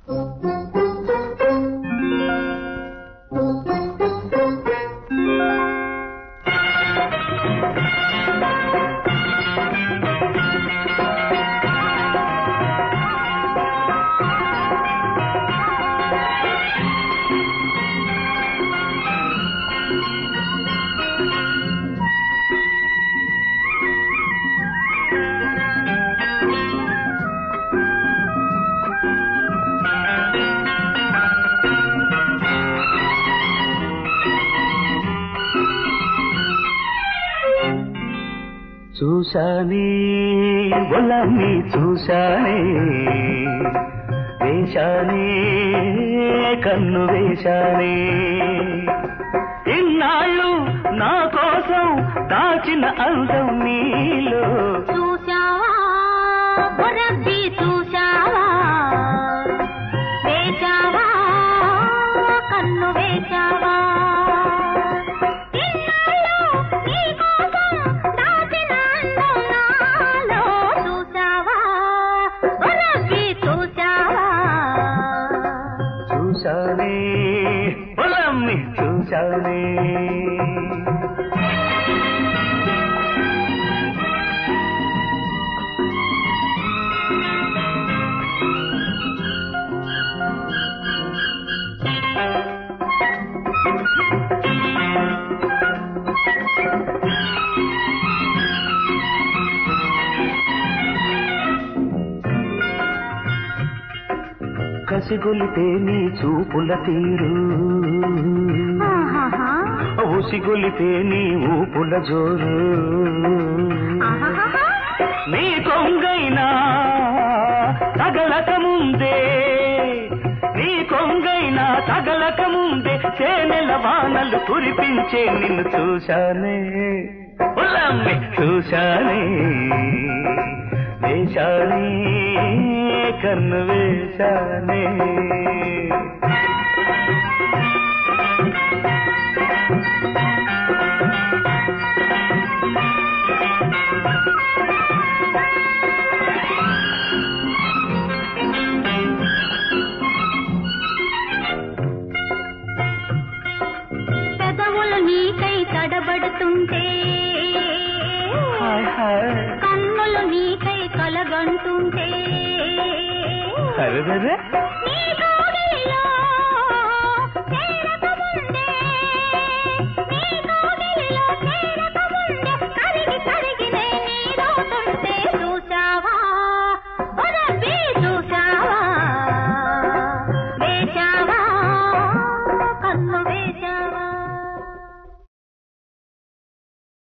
చూశానే ఒళ్ళమ్మి చూశానే వేశానే కన్ను వేశానే ఇన్నాళ్ళు నా కోసం దాచిన అందం నీలో చూశావా బురబ్బి చూశావా వేశావా కన్ను వేశావా ఇన్నాళ్ళు నీకోసం దాచిన అందం నాలో చూశావా బురబ్బి చూశావా చూశానే ఒళ్ళమ్మి చూశానే కసిగొలితే నీ చూపుల తీరు ఆహాహా. ఉసిగొలితే నీ ఊపుల జోరు ఆహాహా. నీ కొంగైనా తగలక ముందే నీ కొంగైనా తగలక ముందే చేనెల వానలు కురిపించే నిన్ను చూశానే ఉల్లమ్మి చూశానే వేశానే కన్ను వేశానే పెదవులు నీకై తడబడుతుంటే హాయ్ హాయ్ కన్నులు నీకై కలగంటుంటే అరెరెరె నీ కోగిలిలో